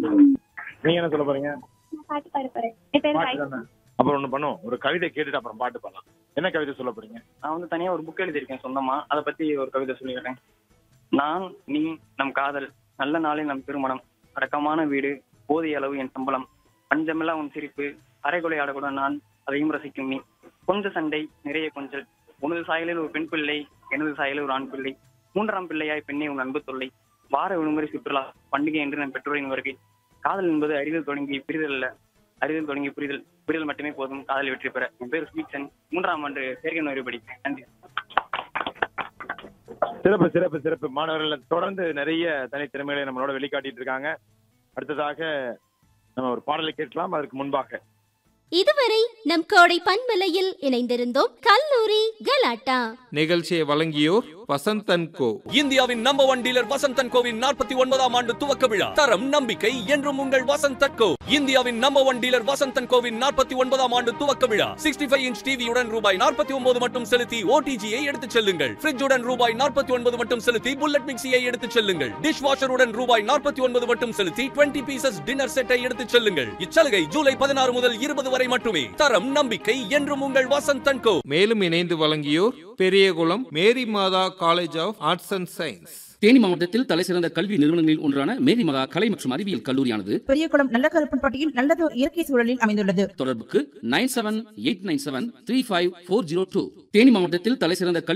நீங்க என்ன சொல்ல போறீங்க நான் பாட்டு பாட போறேன் என் பேர் பாட்டு தானே அப்புறம் ஒண்ணு பண்ணும் ஒரு கவிதை கேட்டுட்டு அப்புறம் பாட்டு பாடலாம் என்ன கவிதை சொல்ல போறீங்க நான் வந்து தனியா ஒரு புக் எழுதியிருக்கேன் சொந்தமா அதை பத்தி ஒரு கவிதை சொல்லிடுறேன் நான் நீ நம் காதல் நல்ல நாளில் நம் திருமணம் அடக்கமான வீடு போதிய அளவு என் சம்பளம் பஞ்சமில்லா உன் சிரிப்பு அரைகுலை ஆடக்கூட நான் அதையும் ரசிக்கும் நீ கொஞ்ச சண்டை நிறைய கொஞ்சல் உனது சாயலில் ஒரு பெண் பிள்ளை எனது சாயலில் ஒரு ஆண் பிள்ளை மூன்றாம் பிள்ளையாய் பெண்ணே உன் அன்பு தொல்லை வார விடுமுறை சுற்றுலா பண்டிகை என்று நம் பெற்றோரின் வருகை காதல் என்பது அறிதல் தொடங்கி பிரிதல் அல்ல அறிதல் தொடங்கி புரிதல் புரிதல் மட்டுமே போதும் காதல் வெற்றி பெற என் பேர் ஸ்வீட்சன் மூன்றாம் ஆண்டு செயற்கை நோய் படிக்கிறேன் நன்றி சிறப்பு சிறப்பு சிறப்பு மாணவர்கள் தொடர்ந்து நிறைய தனித்திறமைகளை நம்மளோட வெளிக்காட்டிட்டு இருக்காங்க அடுத்ததாக நம்ம ஒரு பாடலை கேட்கலாம் அதற்கு முன்பாக இதுவரை நம் கோடை பண்பலையில் இணைந்திருந்தோம் கல்லூரி கலாட்டா நிகழ்ச்சியை வழங்கியோர் வசந்தன் கோ இந்தியாவின் நம்பர் ஒன் டீலர் வசந்தன் கோவின் நாற்பத்தி ஒன்பதாம் ஆண்டு துவக்க விழா தரம் நம்பிக்கை என்றும் உங்கள் வசந்தன் கோ இந்தியாவின் நம்பர் ஒன் டீலர் வசந்தன் கோவின் நாற்பத்தி ஒன்பதாம் ஆண்டு துவக்க விழா சிக்ஸ்டி ஃபைவ் இன்ச் டிவியுடன் ரூபாய் நாற்பத்தி ஒன்பது மட்டும் செலுத்தி ஓடிஜியை எடுத்துச் செல்லுங்கள் ஃப்ரிட்ஜுடன் ரூபாய் நாற்பத்தி ஒன்பது மட்டும் செலுத்தி புல்லட் மிக்சியை எடுத்துச் செல்லுங்கள் டிஷ் வாஷருடன் ரூபாய் நாற்பத்தி ஒன்பது மட்டும் செலுத்தி டுவெண்ட்டி பீசஸ் டின்னர் செட்டை எடுத்துச் செல்லுங்கள் இச்சலுகை ஜூலை பதினாறு முதல் இருபது வரை மட்டுமே தரம் நம்பிக்கை என்றும் உங்கள் வசந்தன் கோ மேலும் இணைந்து வழங்கியோர் Periyakulam Mary Matha college of arts and science Theni மாவட்டத்தில் தலைசிறந்த கல்வி நிறுவனங்களில் ஒன்றான மேரி மகா கலை மற்றும் அறிவியல் கல்லூரியானது பெரியகுளம் நல்ல கருப்பன்பட்டியில் நல்லதோர் இயற்கை சூழலில் அமைந்துள்ளது தொடர்புக்கு nine seven eight nine seven three five four zero two Theni மாவட்டத்தில் தலைசிறந்த கல்வி